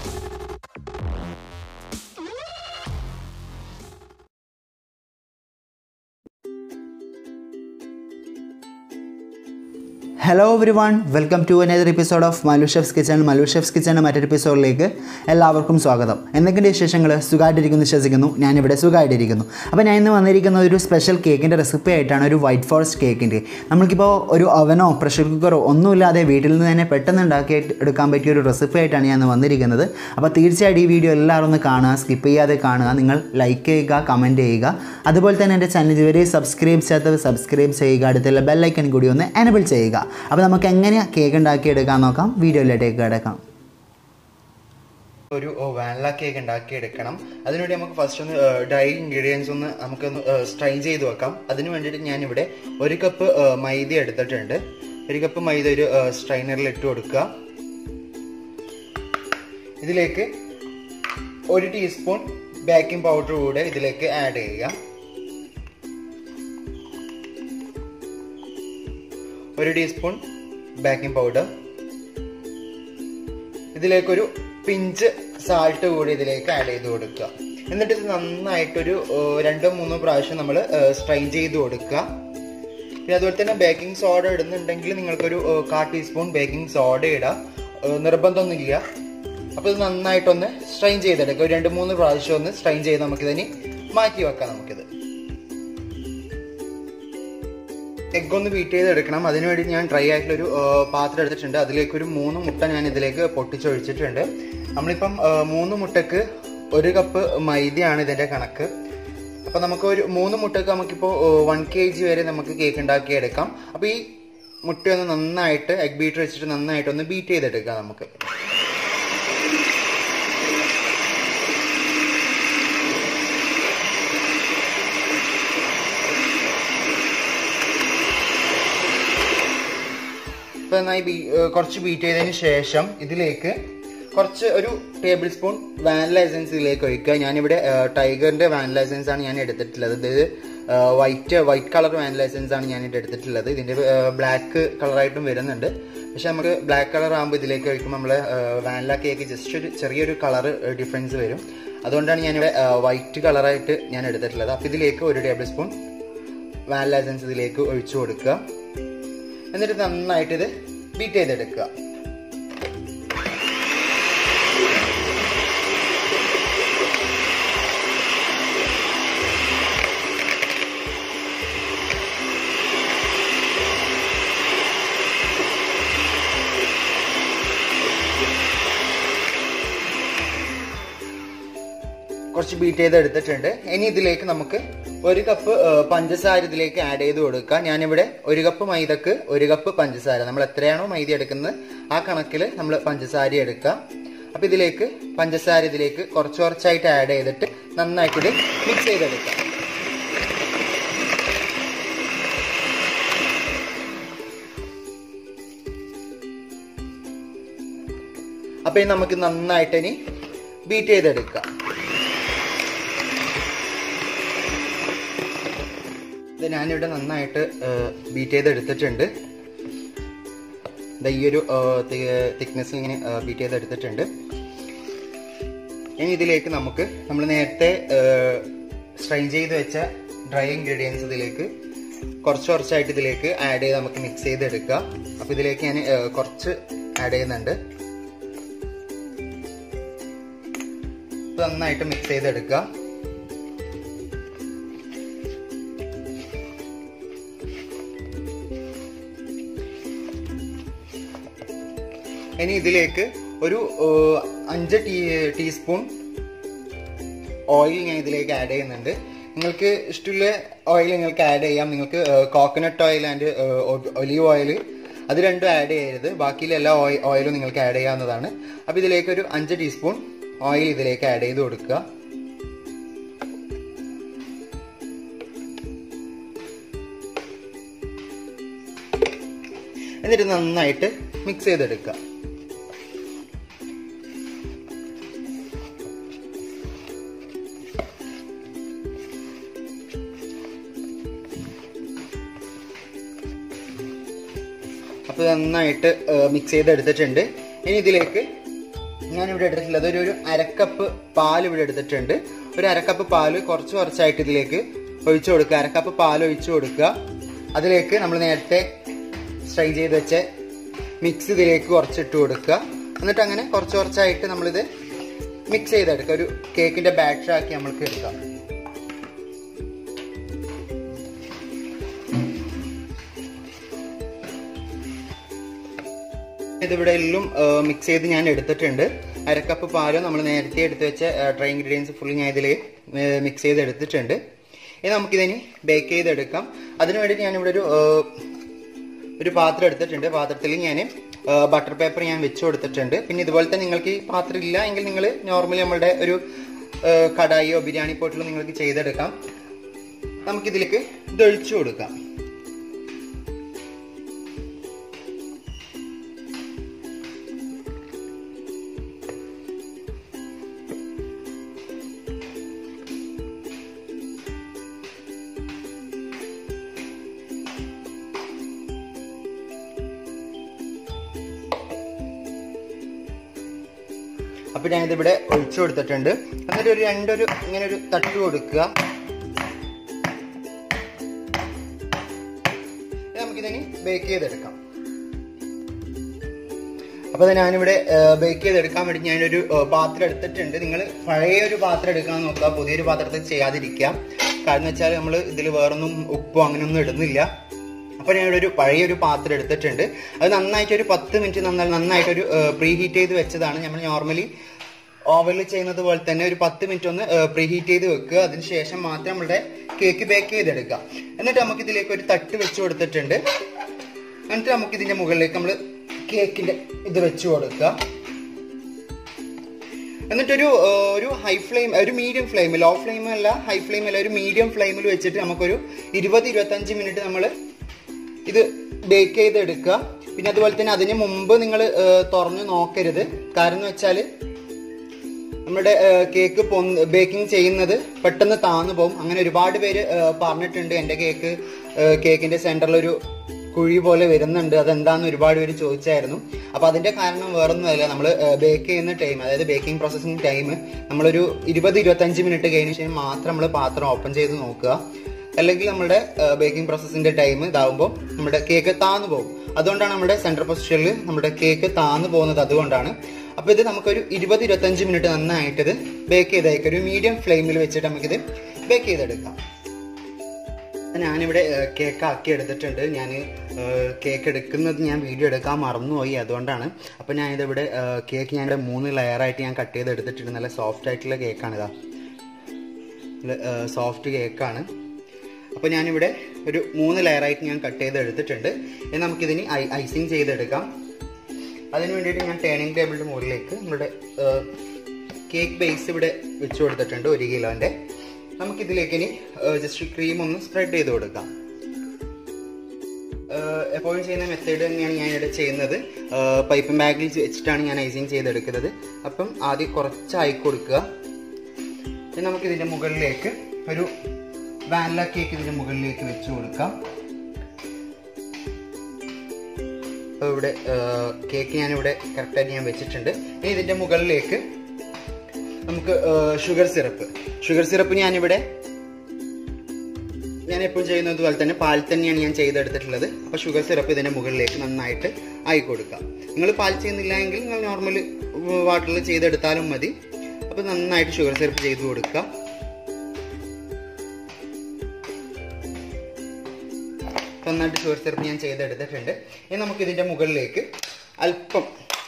hello everyone welcome to another episode of Malu chef's kitchen Malu chef's കിച്ചണിൻ്റെ മറ്റൊരു എപ്പിസോഡിലേക്ക് എല്ലാവർക്കും സ്വാഗതം എന്തൊക്കെയുണ്ട് വിശേഷങ്ങൾ സുഖമായിട്ടിരിക്കുന്നു വിശ്വസിക്കുന്നു ഞാനിവിടെ സുഖമായിട്ടിരിക്കുന്നു അപ്പോൾ ഞാൻ ഇന്ന് വന്നിരിക്കുന്ന ഒരു സ്പെഷ്യൽ കേക്കിൻ്റെ റെസിപ്പി ആയിട്ടാണ് ഒരു വൈറ്റ് ഫോറസ്റ്റ് കേക്കിൻ്റെ നമ്മൾക്കിപ്പോൾ ഒരു അവനോ പ്രഷർ കുക്കറോ ഒന്നുമില്ലാതെ വീട്ടിൽ നിന്ന് തന്നെ പെട്ടെന്ന് ഉണ്ടാക്കി എടുക്കാൻ പറ്റിയ ഒരു റെസിപ്പി ആയിട്ടാണ് ഞാൻ ഇന്ന് വന്നിരിക്കുന്നത് അപ്പോൾ തീർച്ചയായിട്ടും ഈ വീഡിയോ എല്ലാവരും ഒന്ന് കാണുക സ്കിപ്പ് ചെയ്യാതെ കാണുക നിങ്ങൾ ലൈക്ക് ചെയ്യുക കമൻറ്റ് ചെയ്യുക അതുപോലെ തന്നെ എൻ്റെ ചാനൽ ഇതുവരെ സബ്സ്ക്രൈബ് ചെയ്യാത്തവർ സബ്സ്ക്രൈബ് ചെയ്യുക അടുത്തുള്ള ബെല്ലൈക്കൺ കൂടി ഒന്ന് എനബിൾ ചെയ്യുക അപ്പോൾ നമുക്ക് എങ്ങനെയാണ് കേക്ക് ഉണ്ടാക്കി എടുക്കാൻ നോക്കാം വീഡിയോയിലേക്ക് കിടക്കാം ഒരു വാനില കേക്ക് ഉണ്ടാക്കി എടുക്കണം അതിനുവേണ്ടി നമുക്ക് ഫസ്റ്റ് ഒന്ന് ഡ്രൈ ഇൻഗ്രീഡിയൻസ് ഒന്ന് നമുക്കൊന്ന് സ്ട്രൈൻ ചെയ്ത് വെക്കാം അതിന് വേണ്ടിയിട്ട് ഞാൻ ഇവിടെ ഒരു കപ്പ് മൈദ എടുത്തിട്ടുണ്ട് ഒരു കപ്പ് മൈദ ഒരു സ്ട്രൈനറിൽ ഇട്ട് കൊടുക്കുക ഇതിലേക്ക് ഒരു ടീസ്പൂൺ ബേക്കിംഗ് പൗഡർ കൂടെ ഇതിലേക്ക് ആഡ് ചെയ്യുക ഒരു ടീസ്പൂൺ ബേക്കിംഗ് പൗഡർ ഇതിലേക്കൊരു പിഞ്ച് സാൾട്ട് കൂടി ഇതിലേക്ക് ആഡ് ചെയ്ത് കൊടുക്കുക എന്നിട്ട് ഇത് നന്നായിട്ടൊരു രണ്ടോ മൂന്നോ പ്രാവശ്യം നമ്മൾ സ്ട്രൈൻ ചെയ്ത് കൊടുക്കുക പിന്നെ അതുപോലെ തന്നെ ബേക്കിംഗ് സോഡ ഇടുന്നുണ്ടെങ്കിൽ നിങ്ങൾക്കൊരു കാ ടീസ്പൂൺ ബേക്കിംഗ് സോഡ ഇടാം നിർബന്ധമൊന്നുമില്ല അപ്പോൾ ഇത് നന്നായിട്ടൊന്ന് സ്ട്രൈൻ ചെയ്തെടുക്കുക ഒരു രണ്ട് മൂന്ന് പ്രാവശ്യം ഒന്ന് സ്ട്രൈൻ ചെയ്ത് നമുക്കിതിന് മാറ്റി വെക്കാം നമുക്കിത് എഗ് ഒന്ന് ബീറ്റ് ചെയ്തെടുക്കണം അതിനുവേണ്ടി ഞാൻ ഡ്രൈ ആയിട്ടുള്ളൊരു പാത്രം എടുത്തിട്ടുണ്ട് അതിലേക്ക് ഒരു മൂന്ന് മുട്ട ഞാൻ ഇതിലേക്ക് പൊട്ടിച്ചൊഴിച്ചിട്ടുണ്ട് നമ്മളിപ്പം മൂന്ന് മുട്ടക്ക് ഒരു കപ്പ് മൈദയാണ് ഇതിന്റെ കണക്ക് അപ്പൊ നമുക്ക് ഒരു മൂന്ന് മുട്ടക്ക് നമുക്കിപ്പോൾ വൺ കെ ജി വരെ നമുക്ക് കേക്ക് ഉണ്ടാക്കി എടുക്കാം അപ്പൊ ഈ മുട്ടയൊന്ന് നന്നായിട്ട് എഗ് ബീറ്റർ വെച്ചിട്ട് നന്നായിട്ട് ഒന്ന് ബീറ്റ് ചെയ്തെടുക്കാം നമുക്ക് ഇപ്പൊ നന്നായി കുറച്ച് ബീറ്റ് ചെയ്തതിന് ശേഷം ഇതിലേക്ക് കുറച്ച് ഒരു ടേബിൾ സ്പൂൺ വാനില എസൻസ് ഇതിലേക്ക് ഒഴിക്കുക ഞാനിവിടെ ടൈഗറിന്റെ വാനില എസൻസ് ആണ് ഞാൻ എടുത്തിട്ടുള്ളത് ഇത് white white colour vanilla essence ആണ് ഞാൻ എടുത്തിട്ടുള്ളത് ഇതിന്റെ ബ്ലാക്ക് കളറായിട്ടും വരുന്നുണ്ട് പക്ഷെ നമുക്ക് ബ്ലാക്ക് കളർ ആകുമ്പോൾ ഇതിലേക്ക് ഒഴിക്കുമ്പോൾ നമ്മൾ വാനില കേക്ക് ജസ്റ്റ് ഒരു ചെറിയൊരു കളർ ഡിഫറൻസ് വരും അതുകൊണ്ടാണ് ഞാനിവിടെ വൈറ്റ് കളറായിട്ട് ഞാൻ എടുത്തിട്ടുള്ളത് അപ്പോൾ ഇതിലേക്ക് ഒരു ടേബിൾ സ്പൂൺ വാനില എസൻസ് ഇതിലേക്ക് ഒഴിച്ചു കൊടുക്കുക എന്നിട്ട് നന്നായിട്ട് ഇത് ബീറ്റ് ചെയ്തെടുക്കുക കുറച്ച് ബീറ്റ് ചെയ്ത് എടുത്തിട്ടുണ്ട് ഇനി ഇതിലേക്ക് നമുക്ക് ഒരു കപ്പ് പഞ്ചസാര ഇതിലേക്ക് ആഡ് ചെയ്ത് കൊടുക്കുക ഞാനിവിടെ ഒരു കപ്പ് മൈദക്ക് ഒരു കപ്പ് പഞ്ചസാര നമ്മൾ എത്രയാണോ മൈദ എടുക്കുന്നത് ആ കണക്കിൽ നമ്മൾ പഞ്ചസാര എടുക്കുക അപ്പൊ ഇതിലേക്ക് പഞ്ചസാര ഇതിലേക്ക് കുറച്ച് കുറച്ചായിട്ട് ആഡ് ചെയ്തിട്ട് നന്നായിട്ട് ഇത് മിക്സ് ചെയ്തെടുക്കുക അപ്പൊ ഇനി നമുക്ക് നന്നായിട്ട് ഇനി ബീറ്റ് ചെയ്തെടുക്കാം ഇത് ഞാനിവിടെ നന്നായിട്ട് ബീറ്റ് ചെയ്ത് എടുത്തിട്ടുണ്ട് ഈ ഒരു തിക്നെസ്സിൽ ഇങ്ങനെ ബീറ്റ് ചെയ്ത് എടുത്തിട്ടുണ്ട് ഇനി ഇതിലേക്ക് നമുക്ക് നമ്മൾ നേരത്തെ സ്ട്രൈൻ ചെയ്ത് വെച്ച ഡ്രൈ ഇൻഗ്രീഡിയൻസ് ഇതിലേക്ക് കുറച്ച് കുറച്ചായിട്ട് ഇതിലേക്ക് ആഡ് ചെയ്ത് നമുക്ക് മിക്സ് ചെയ്തെടുക്കുക അപ്പൊ ഇതിലേക്ക് ഞാൻ കുറച്ച് ആഡ് ചെയ്യുന്നുണ്ട് നന്നായിട്ട് മിക്സ് ചെയ്തെടുക്കുക ഇനി ഇതിലേക്ക് ഒരു അഞ്ച് ടീ ടീസ്പൂൺ ഓയിൽ ഞാൻ ഇതിലേക്ക് ആഡ് ചെയ്യുന്നുണ്ട് നിങ്ങൾക്ക് ഇഷ്ടമുള്ള ഓയിൽ നിങ്ങൾക്ക് ആഡ് ചെയ്യാം നിങ്ങൾക്ക് coconut oil and olive oil അത് രണ്ടും ആഡ് ചെയ്യരുത് ബാക്കിയുള്ള എല്ലാ ഓയിലും നിങ്ങൾക്ക് ആഡ് ചെയ്യാവുന്നതാണ് അപ്പോൾ ഇതിലേക്ക് ഒരു അഞ്ച് ടീസ്പൂൺ ഓയിൽ ഇതിലേക്ക് ആഡ് ചെയ്ത് കൊടുക്കുക എന്നിട്ട് നന്നായിട്ട് മിക്സ് ചെയ്തെടുക്കുക അപ്പോൾ നന്നായിട്ട് മിക്സ് ചെയ്തെടുത്തിട്ടുണ്ട് ഇനി ഇതിലേക്ക് ഞാനിവിടെ എടുത്തിട്ടുള്ളത് ഒരു ഒരു അരക്കപ്പ് പാൽ ഇവിടെ എടുത്തിട്ടുണ്ട് ഒരു അരക്കപ്പ് പാല് കുറച്ച് കുറച്ചായിട്ട് ഇതിലേക്ക് ഒഴിച്ചു കൊടുക്കുക അരക്കപ്പ് പാൽ ഒഴിച്ചു കൊടുക്കുക അതിലേക്ക് നമ്മൾ നേരത്തെ സ്ട്രെയിൻ ചെയ്ത് വെച്ച മിക്സ് ഇതിലേക്ക് കുറച്ചിട്ട് കൊടുക്കുക എന്നിട്ട് അങ്ങനെ കുറച്ച് കുറച്ചായിട്ട് നമ്മളിത് മിക്സ് ചെയ്തെടുക്കുക ഒരു കേക്കിന്റെ ബാറ്റർ ആക്കി നമ്മൾക്ക് എടുക്കാം ഇതിവിടെ എല്ലാം മിക്സ് ചെയ്ത് ഞാൻ എടുത്തിട്ടുണ്ട് അരക്കപ്പ് പാല് നമ്മൾ നേരത്തെ എടുത്ത് വെച്ച ഡ്രൈ ഇൻഗ്രീഡിയൻസ് ഫുൾ ഞാൻ ഇതിൽ മിക്സ് ചെയ്ത് എടുത്തിട്ടുണ്ട് ഇനി നമുക്കിതിന് ബേക്ക് ചെയ്തെടുക്കാം അതിനു വേണ്ടിയിട്ട് ഞാനിവിടെ ഒരു ഏഹ്, ഒരു പാത്രം എടുത്തിട്ടുണ്ട് പാത്രത്തിൽ ഞാൻ ബട്ടർ പേപ്പർ ഞാൻ വെച്ച് കൊടുത്തിട്ടുണ്ട് പിന്നെ ഇതുപോലെ തന്നെ നിങ്ങൾക്ക് ഈ പാത്രം ഇല്ല എങ്കിൽ നിങ്ങൾ നോർമലി നമ്മളുടെ ഒരു ഏഹ്, കടായിയോ ബിരിയാണി പോട്ടിലോ നിങ്ങൾക്ക് ചെയ്തെടുക്കാം നമുക്കിതിലേക്ക് ഇത് ഒഴിച്ചു കൊടുക്കാം അപ്പൊ ഞാൻ ഇതിവിടെ ഒഴിച്ചു കൊടുത്തിട്ടുണ്ട് എന്നിട്ട് ഒരു രണ്ടൊരു ഇങ്ങനെ ഒരു തട്ട് കൊടുക്കുക ഇനി നമുക്കിതിനി ബേക്ക് ചെയ്തെടുക്കാം അപ്പൊ ദേ ഞാനിവിടെ ബേക്ക് ചെയ്തെടുക്കാൻ വേണ്ടി ഞാനൊരു ഏഹ്, പാത്രം എടുത്തിട്ടുണ്ട് നിങ്ങൾ പഴയ ഒരു പാത്രം എടുക്കാൻ നോക്കുക പുതിയൊരു പാത്രത്തിൽ ചെയ്യാതിരിക്കുക കാരണം വെച്ചാൽ നമ്മൾ ഇതിൽ വേറൊന്നും ഉപ്പോ അങ്ങനെയൊന്നും ഇടുന്നില്ല അപ്പൊ ഞാനിവിടെ ഒരു പഴയ ഒരു പാത്രം എടുത്തിട്ടുണ്ട് അത് നന്നായിട്ട് ഒരു പത്ത് മിനിറ്റ് നന്നായി നന്നായിട്ടൊരു പ്രീ ഹീറ്റ് ചെയ്ത് വെച്ചതാണ് നമ്മൾ നോർമലി ഓവനിൽ ചെയ്യുന്നത് പോലെ തന്നെ ഒരു പത്ത് മിനിറ്റ് ഒന്ന് പ്രീ ഹീറ്റ് ചെയ്ത് വെക്കുക അതിനുശേഷം മാത്രം നമ്മുടെ കേക്ക് ബേക്ക് ചെയ്തെടുക്കുക എന്നിട്ട് നമുക്ക് ഇതിലേക്ക് ഒരു തട്ട് വെച്ച് കൊടുത്തിട്ടുണ്ട് എന്നിട്ട് നമുക്ക് ഇതിന്റെ മുകളിലേക്ക് നമ്മൾ കേക്കിന്റെ ഇത് വെച്ച് കൊടുക്കുക എന്നിട്ടൊരു ആ, ഒരു ഹൈ ഫ്ലെയിം ഒരു മീഡിയം ഫ്ലെയിം ലോ ഫ്ലെയിം അല്ല ഹൈ ഫ്ലെയിം അല്ല ഒരു മീഡിയം ഫ്ലെയിമിൽ വെച്ചിട്ട് നമുക്കൊരു ഇരുപത് ഇരുപത്തഞ്ച് മിനിറ്റ് നമ്മൾ ഇത് ബേക്ക് ചെയ്തെടുക്കുക പിന്നെ അതുപോലെ തന്നെ അതിന് മുമ്പ് നിങ്ങൾ തുറന്ന് നോക്കരുത് കാരണം എന്ന് വെച്ചാൽ നമ്മുടെ കേക്ക് ബേക്കിംഗ് ചെയ്യുന്നത് പെട്ടെന്ന് താന്നു പോകും അങ്ങനെ ഒരുപാട് പേര് ആ, പറഞ്ഞിട്ടുണ്ട് എൻ്റെ കേക്ക് കേക്കിന്റെ സെന്ററിൽ ഒരു കുഴി പോലെ വരുന്നുണ്ട് അതെന്താന്ന് ഒരുപാട് പേര് ചോദിച്ചായിരുന്നു അപ്പൊ അതിന്റെ കാരണം വേറൊന്നുമല്ല നമ്മൾ ബേക്ക് ചെയ്യുന്ന ടൈം അതായത് ബേക്കിംഗ് പ്രോസസ്സിംഗ് ടൈം നമ്മളൊരു ഇരുപത് ഇരുപത്തഞ്ച് മിനിറ്റ് കഴിഞ്ഞ ശേഷം മാത്രം നമ്മൾ പാത്രം ഓപ്പൺ ചെയ്ത് നോക്കുക അല്ലെങ്കിൽ നമ്മുടെ ബേക്കിംഗ് പ്രോസസ്സിന്റെ ടൈം ഇതാവുമ്പോൾ നമ്മുടെ കേക്ക് താന്നു പോകും അതുകൊണ്ടാണ് നമ്മുടെ സെൻട്രൽ പൊസിഷനിൽ നമ്മുടെ കേക്ക് താന്നു പോകുന്നത് അതുകൊണ്ടാണ് അപ്പൊ ഇത് നമുക്കൊരു ഇരുപത് ഇരുപത്തഞ്ച് മിനിറ്റ് നന്നായിട്ട് ഇത് ബേക്ക് ചെയ്തേക്കാം ഒരു മീഡിയം ഫ്ലെയിമിൽ വെച്ചിട്ട് നമുക്കിത് ബേക്ക് ചെയ്തെടുക്കാം ഞാനിവിടെ കേക്ക് ആക്കി എടുത്തിട്ടുണ്ട് ഞാൻ കേക്ക് എടുക്കുന്നത് ഞാൻ വീഡിയോ എടുക്കാൻ മറന്നുപോയി അതുകൊണ്ടാണ് അപ്പോൾ ഞാനിതിവിടെ കേക്ക് ഞാനിവിടെ മൂന്ന് ലെയറായിട്ട് ഞാൻ കട്ട് ചെയ്ത് എടുത്തിട്ടുണ്ട് നല്ല സോഫ്റ്റ് ആയിട്ടുള്ള കേക്കാണിതാ സോഫ്റ്റ് കേക്കാണ് അപ്പോൾ ഞാനിവിടെ ഒരു മൂന്ന് ലെയറായിട്ട് ഞാൻ കട്ട് ചെയ്ത് എടുത്തിട്ടുണ്ട് ഇനി നമുക്കിതിന് ഐ ഐസിങ് ചെയ്തെടുക്കാം അതിന് വേണ്ടിയിട്ട് ഞാൻ ടേണിംഗ് ടേബിളിൻ്റെ മുകളിലേക്ക് നമ്മുടെ കേക്ക് ബേസ് ഇവിടെ വെച്ച് കൊടുത്തിട്ടുണ്ട് ഒരു കിലോൻ്റെ നമുക്കിതിലേക്ക് ഇനി ജസ്റ്റ് ക്രീം ഒന്ന് സ്പ്രെഡ് ചെയ്ത് കൊടുക്കാം ഏഹ് എപ്പോഴും ചെയ്യുന്ന മെത്തേഡ് തന്നെയാണ് ഞാൻ ഇവിടെ ചെയ്യുന്നത് പൈപ്പ് ബാഗിൽ വെച്ചിട്ടാണ് ഞാൻ ഐസിങ് ചെയ്തെടുക്കുന്നത് അപ്പം ആദ്യം കുറച്ച് ആയി കൊടുക്കുക ഇനി നമുക്ക് ഇതിന്റെ മുകളിലേക്ക് ഒരു വാനില കേക്ക് ഇതിന്റെ മുകളിലേക്ക് വെച്ച് കൊടുക്കാം അപ്പോൾ ഇവിടെ കേക്ക് ഞാനിവിടെ കറക്റ്റായിട്ട് ഞാൻ വെച്ചിട്ടുണ്ട് ഇനി ഇതിന്റെ മുകളിലേക്ക് നമുക്ക് ഷുഗർ സിറപ്പ് ഷുഗർ സിറപ്പ് ഞാനിവിടെ ഞാൻ എപ്പോഴും ചെയ്യുന്നത് പോലെ തന്നെ പാൽ തന്നെയാണ് ഞാൻ ചെയ്തെടുത്തിട്ടുള്ളത് അപ്പോൾ ഷുഗർ സിറപ്പ് ഇതിന്റെ മുകളിലേക്ക് നന്നായിട്ട് ആയി കൊടുക്കാം നിങ്ങൾ പാൽ ചെയ്യുന്നില്ല എങ്കിൽ നിങ്ങൾ നോർമൽ വാട്ടറിൽ ചെയ്തെടുത്താലും മതി അപ്പോൾ നന്നായിട്ട് ഷുഗർ സിറപ്പ് ചെയ്ത് കൊടുക്കുക നന്നായിട്ട് ഷുഗർ സിറപ്പ് ഞാൻ ചെയ്തെടുത്തിട്ടുണ്ട് ഇനി നമുക്ക് ഇതിന്റെ മുകളിലേക്ക് അല്പം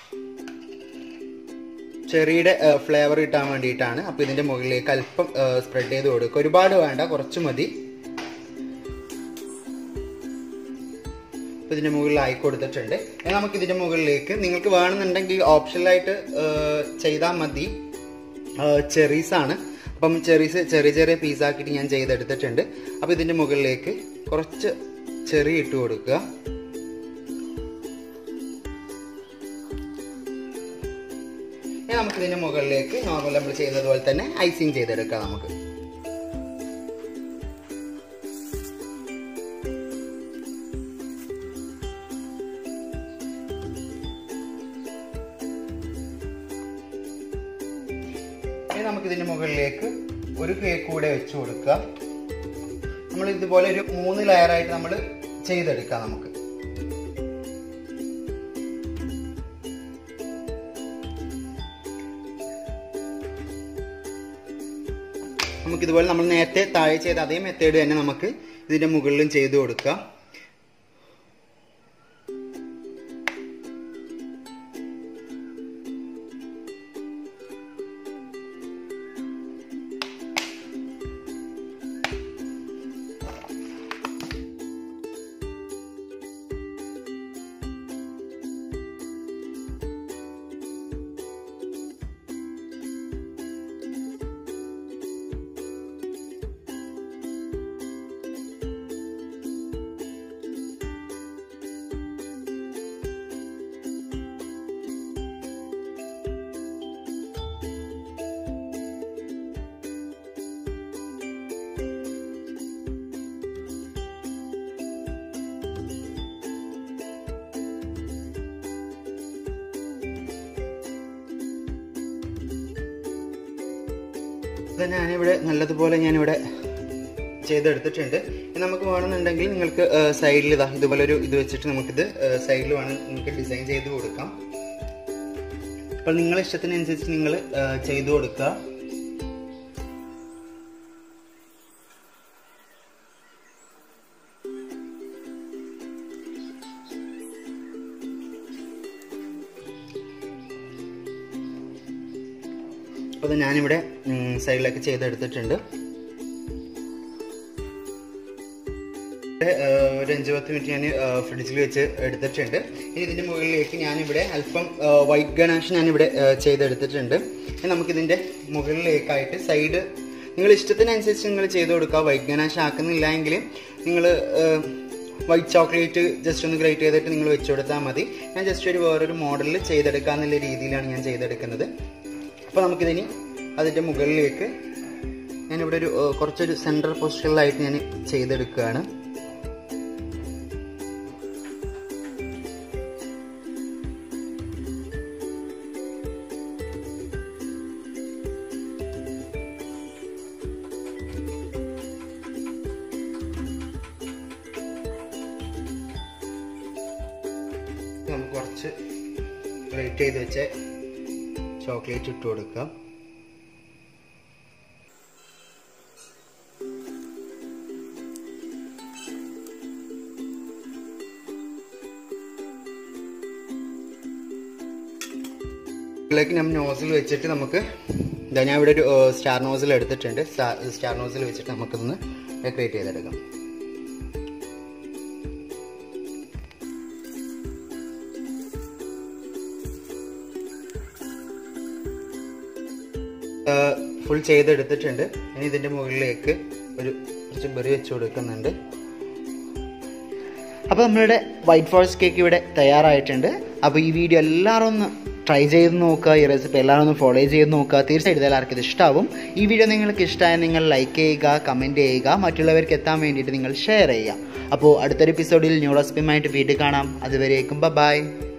ചെറിയുടെ ഫ്ലേവർ കിട്ടാൻ വേണ്ടിയിട്ടാണ് അപ്പോൾ ഇതിന്റെ മുകളിലേക്ക് അല്പം സ്പ്രെഡ് ചെയ്ത് കൊടുക്കുക ഒരുപാട് വേണ്ട കുറച്ച് മതി അപ്പോൾ ഇതിന്റെ മുകളിൽ ആയി കൊടുത്തിട്ടുണ്ട് ഇനി നമുക്ക് ഇതിന്റെ മുകളിലേക്ക് നിങ്ങൾക്ക് വേണമെന്നുണ്ടെങ്കിൽ ഓപ്ഷണലായിട്ട് ചെയ്താൽ മതി ചെറീസ് ആണ് അപ്പം ചെറീസ് ചെറിയ ചെറിയ പീസ് ആക്കിയിട്ട് ഞാൻ ചെയ്തെടുത്തിട്ടുണ്ട് അപ്പോൾ ഇതിന്റെ മുകളിലേക്ക് കുറച്ച് ചെറി ഇട്ട് കൊടുക്കുക ഇനി നമുക്ക് ഇതിന്റെ മുകളിലേക്ക് നോർമൽ നമ്മൾ ചെയ്യുന്നത് പോലെ തന്നെ ഐസിങ് ചെയ്തെടുക്കാം നമുക്ക് ഇനി നമുക്ക് ഇതിന്റെ മുകളിലേക്ക് ഒരു കേക്ക് കൂടെ വെച്ച് കൊടുക്കുക നമ്മൾ ഇതുപോലെ ഒരു മൂന്ന് ലെയറായിട്ട് നമ്മൾ ചെയ്തെടുക്കാം നമുക്ക് നമുക്ക് ഇതുപോലെ നമ്മൾ നേരത്തെ താഴെ ചെയ്ത അതേ മെത്തേഡ് തന്നെ നമുക്ക് ഇതിന്റെ മുകളിലും ചെയ്തു കൊടുക്കാം ഇത് ഞാനിവിടെ നല്ലതുപോലെ ഞാനിവിടെ ചെയ്തെടുത്തിട്ടുണ്ട് ഇനി നമുക്ക് വേണമെന്നുണ്ടെങ്കിൽ നിങ്ങൾക്ക് സൈഡിൽ ഇതാ ഇതുപോലെ ഒരു ഇത് വെച്ചിട്ട് നമുക്കിത് സൈഡിൽ വേണം നിങ്ങൾക്ക് ഡിസൈൻ ചെയ്ത് കൊടുക്കാം അപ്പോൾ നിങ്ങളുടെ ഇഷ്ടത്തിനനുസരിച്ച് നിങ്ങൾ ചെയ്തു കൊടുക്കുക അപ്പോൾ ഇത് ഞാനിവിടെ ഉം, സൈഡിലേക്ക് ചെയ്തെടുത്തിട്ടുണ്ട് ഇവിടെ, ആ, ഒരു അഞ്ച് പത്ത് മിനിറ്റ് ഞാൻ ഫ്രിഡ്ജിൽ വെച്ച് എടുത്തിട്ടുണ്ട് ഇനി ഇതിൻ്റെ മുകളിലേക്ക് ഞാനിവിടെ അല്പം വൈറ്റ് ഗണാഷ് ഞാനിവിടെ ആ, ചെയ്തെടുത്തിട്ടുണ്ട് ഇനി നമുക്കിതിൻ്റെ മുകളിലേക്കായിട്ട് സൈഡ് നിങ്ങൾ ഇഷ്ടത്തിനനുസരിച്ച് നിങ്ങൾ ചെയ്ത് കൊടുക്കുക വൈറ്റ് ഗണാഷ് ആക്കുന്നില്ല എങ്കിൽ നിങ്ങൾ വൈറ്റ് ചോക്ലേറ്റ് ജസ്റ്റ് ഒന്ന് ഗ്രേറ്റ് ചെയ്തിട്ട് നിങ്ങൾ വെച്ച് കൊടുത്താൽ മതി ഞാൻ ജസ്റ്റ് ഒരു വേറൊരു മോഡലിൽ ചെയ്തെടുക്കാന്നുള്ള രീതിയിലാണ് ഞാൻ ചെയ്തെടുക്കുന്നത് അപ്പോൾ നമുക്കിതിനി അതിൻ്റെ മുകളിലേക്ക് ഞാനിവിടെ ഒരു ഏഹ്, കുറച്ചൊരു സെൻട്രൽ പൊസിഷനിലായിട്ട് ഞാൻ ചെയ്തെടുക്കുകയാണ് നമുക്ക് കുറച്ച് ഗ്രേറ്റ് ചെയ്ത് വെച്ച് ചോക്ലേറ്റ് ഇട്ട് കൊടുക്കാം ഇതിലേക്ക് നമ്മൾ നോസിൽ വെച്ചിട്ട് നമുക്ക് ഇതാ ഞാൻ ഇവിടെ ഒരു സ്റ്റാർ നോസിൽ എടുത്തിട്ടുണ്ട് സ്റ്റാർ നോസിൽ വെച്ചിട്ട് നമുക്കിതൊന്ന് ഡെക്കറേറ്റ് ചെയ്തെടുക്കാം ഫുൾ ചെയ്തെടുത്തിട്ടുണ്ട് ഇനി ഇതിൻ്റെ മുകളിലേക്ക് ഒരു കുറച്ച് ബെറി വെച്ച് കൊടുക്കുന്നുണ്ട് അപ്പോൾ നമ്മളുടെ വൈറ്റ് ഫോറസ്റ്റ് കേക്ക് ഇവിടെ തയ്യാറായിട്ടുണ്ട് അപ്പോൾ ഈ വീഡിയോ എല്ലാവരും ഒന്ന് ട്രൈ ചെയ്ത് നോക്കുക ഈ റെസിപ്പി എല്ലാവരും ഒന്ന് ഫോളോ ചെയ്ത് നോക്കുക തീർച്ചയായിട്ടും എല്ലാവർക്കും ഇത് ഇഷ്ടമാവും ഈ വീഡിയോ നിങ്ങൾക്ക് ഇഷ്ടമായ നിങ്ങൾ ലൈക്ക് ചെയ്യുക കമൻറ്റ് ചെയ്യുക മറ്റുള്ളവർക്ക് എത്താൻ വേണ്ടിയിട്ട് നിങ്ങൾ ഷെയർ ചെയ്യുക അപ്പോൾ അടുത്തൊരു എപ്പിസോഡിൽ ന്യൂ റെസിപ്പിയുമായിട്ട് വീണ്ടും കാണാം അതുവരേക്കും ബൈ